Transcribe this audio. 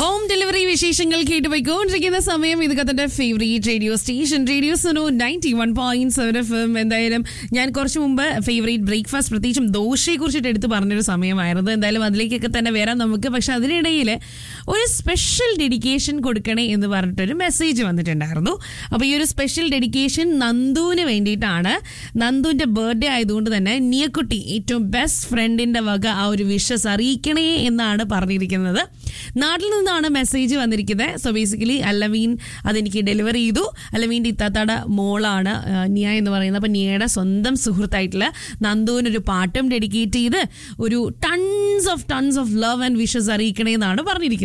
home delivery വിശേഷങ്ങൾ കേട്ടുപോയിക്കൊണ്ടിരിക്കുന്ന സമയം ഇത് കത്തന്റെ favourite radio station radio Suno ninety one point seven F M എന്തായാലും ഞാൻ കുറച്ച് മുമ്പ് ഫേവറേറ്റ് ബ്രേക്ക്ഫാസ്റ്റ് പ്രത്യേകിച്ചും ദോശയെ കുറിച്ചിട്ട് എടുത്ത് പറഞ്ഞൊരു സമയമായിരുന്നു എന്തായാലും അതിലേക്കൊക്കെ തന്നെ വരാം നമുക്ക് പക്ഷെ അതിനിടയിൽ ഒരു സ്പെഷ്യൽ ഡെഡിക്കേഷൻ കൊടുക്കണേ എന്ന് പറഞ്ഞിട്ടൊരു മെസ്സേജ് വന്നിട്ടുണ്ടായിരുന്നു അപ്പോൾ ഈ ഒരു സ്പെഷ്യൽ ഡെഡിക്കേഷൻ നന്ദുവിന് വേണ്ടിയിട്ടാണ് നന്ദുവിന്റെ ബർത്ത്ഡേ ആയതുകൊണ്ട് തന്നെ നിയക്കുട്ടി ഏറ്റവും ബെസ്റ്റ് ഫ്രണ്ടിന്റെ വക ആ ഒരു വിഷസ് അറിയിക്കണേ എന്നാണ് പറഞ്ഞിരിക്കുന്നത് നാട്ടിൽ നിന്നാണ് മെസ്സേജ് വന്നിരിക്കുന്നത് സോ ബേസിക്കലി അല്ലമീൻ അതെനിക്ക് ഡെലിവർ ചെയ്തു അല്ലമീൻ്റെ ഇത്താത്തയുടെ മോളാണ് ആ, നിയ എന്ന് പറയുന്നത് അപ്പം നിയയുടെ സ്വന്തം സുഹൃത്തായിട്ടുള്ള നന്ദുവിനൊരു പാട്ടും ഡെഡിക്കേറ്റ് ചെയ്ത് ഒരു tons of tons of love and wishes അറിയിക്കണേ എന്നാണ് പറഞ്ഞിരിക്കുന്നത്